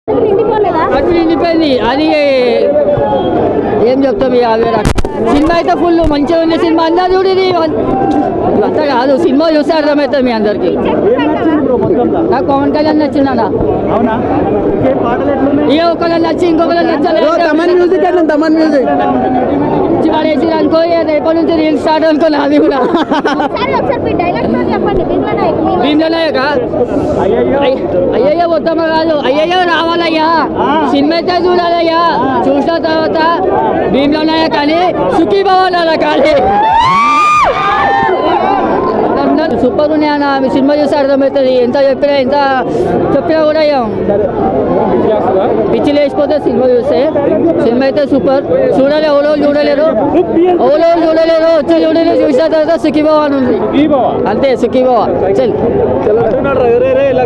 నిండిపోలేదా అటు నిండిపోయింది అది ఏం చెప్తాం ఇక అదే రకం. సినిమా అయితే ఫుల్ మంచిగా ఉంది సినిమా అందరూ చూడు ఇది అంతా కాదు సినిమా చూస్తే అర్థమవుతుంది మీ అందరికి ఏం నచ్చింది బ్రో మొత్తంలో నాకు పవన్ కళ్యాణ్ నచ్చిందన్న అవునా ఏ పాటలు ఎట్లున్నాయి ఏ ఒక్కరు నచ్చి ఇంకొకరు నచ్చలేదు తమన్ మ్యూజిక్ ఎట్లా తమన్ మ్యూజిక్ పడేసి అనుకో ఇక రేపటి నుంచి రీల్ స్టార్ట్ అనుకో నాది కూడా ఒకసారి ఒకసారి మీ డైలాగ్ తో చెప్పండి భీమ్లా నాయక్ మీ దీంట్లోనే ఇక అయ్యయ్యో అయ్యయ్యో మొత్తమే కాదు అయ్యయ్యో రావాలయ్యా సినిమా అయితే చూడాలయ్యా చూసిన తర్వాత భీమ్లోనే కానీ సుఖీ భవన్ కానీ అందరూ సూపర్ ఉన్నాయి అన్న మీ సినిమా చూస్తే అర్థమవుతుంది ఎంత చెప్పినా ఎంత చెప్పినా కూడా ఏం పిచ్చి లేచిపోతే సినిమా చూస్తే సినిమా అయితే సూపర్ చూడాలి ఎవరో చూడలేరు ఎవరో చూడలేరు వచ్చి చూడలేరు చూసిన తర్వాత సుఖీ భవన్ ఉంది అంతే సుఖీ భవ చల్ అంటున్నాడు రా, రే, రే, ఇలా